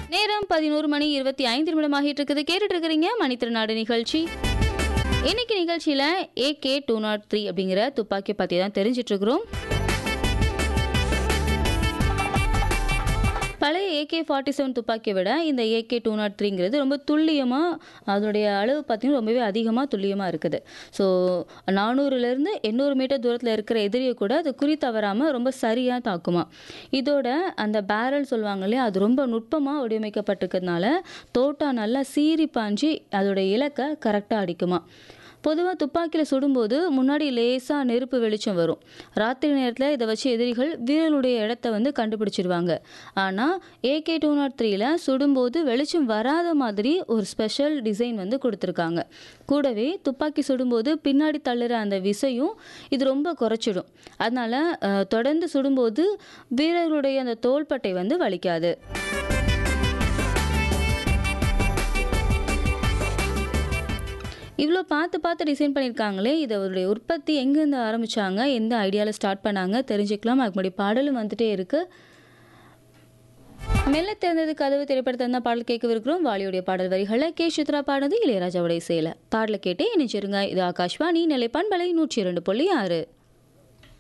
நேரம் பதினோரு மணி இருபத்தி ஐந்து நிமிடம் ஆகிட்டு இருக்குது கேட்டுட்டு இருக்கிறீங்க மணித்திருநாடு நிகழ்ச்சி இன்னைக்கு நிகழ்ச்சியில ஏகே டூ நாட் த்ரீ அப்படிங்கிற துப்பாக்கி பத்தி தான் தெரிஞ்சிட்டு இருக்கிறோம் பழைய ஏகே ஃபார்ட்டி செவன் துப்பாக்கியை விட இந்த ஏகே டூ நாட் த்ரீங்கிறது ரொம்ப துல்லியமாக அதனுடைய அளவு பார்த்தீங்கன்னா ரொம்பவே அதிகமாக துல்லியமாக இருக்குது ஸோ நானூறுலேருந்து எண்ணூறு மீட்டர் தூரத்தில் இருக்கிற எதிரியை கூட அது குறி தவறாமல் ரொம்ப சரியாக தாக்குமா இதோட அந்த பேரல் சொல்லுவாங்க இல்லையா அது ரொம்ப நுட்பமாக வடிவமைக்கப்பட்டிருக்கிறதுனால தோட்டா நல்லா சீறி பாஞ்சு அதோட இலக்கை கரெக்டாக அடிக்குமா பொதுவாக துப்பாக்கியில் சுடும்போது முன்னாடி லேசாக நெருப்பு வெளிச்சம் வரும் ராத்திரி நேரத்தில் இதை வச்சு எதிரிகள் வீரனுடைய இடத்த வந்து கண்டுபிடிச்சிருவாங்க ஆனால் ஏகே டூ நாட் த்ரீல சுடும்போது வெளிச்சம் வராத மாதிரி ஒரு ஸ்பெஷல் டிசைன் வந்து கொடுத்துருக்காங்க கூடவே துப்பாக்கி சுடும்போது பின்னாடி தள்ளுற அந்த விசையும் இது ரொம்ப குறைச்சிடும் அதனால் அஹ், தொடர்ந்து சுடும்போது வீரர்களுடைய அந்த தோள்பட்டை வந்து வலிக்காது இவ்வளோ பார்த்து பார்த்து டிசைன் பண்ணியிருக்காங்களே இதோடைய உற்பத்தி எங்கேருந்து ஆரம்பித்தாங்க எந்த ஐடியாவில் ஸ்டார்ட் பண்ணாங்க தெரிஞ்சுக்கலாம் அதுக்கு முன்னாடி பாடலும் வந்துட்டே இருக்கு மெல்ல திறந்தது கதவு திரைப்படத்தை தான் பாடல் கேட்கவிருக்கிறோம் வாலியுடைய பாடல் வரிகளை கே சித்ரா பாடினது இளையராஜாவுடைய சேலை பாடலை கேட்டே இணைச்சிருங்க இது ஆகாஷ்வாணி நிலைப்பான் பலை நூற்றி இரண்டு புள்ளி ஆறு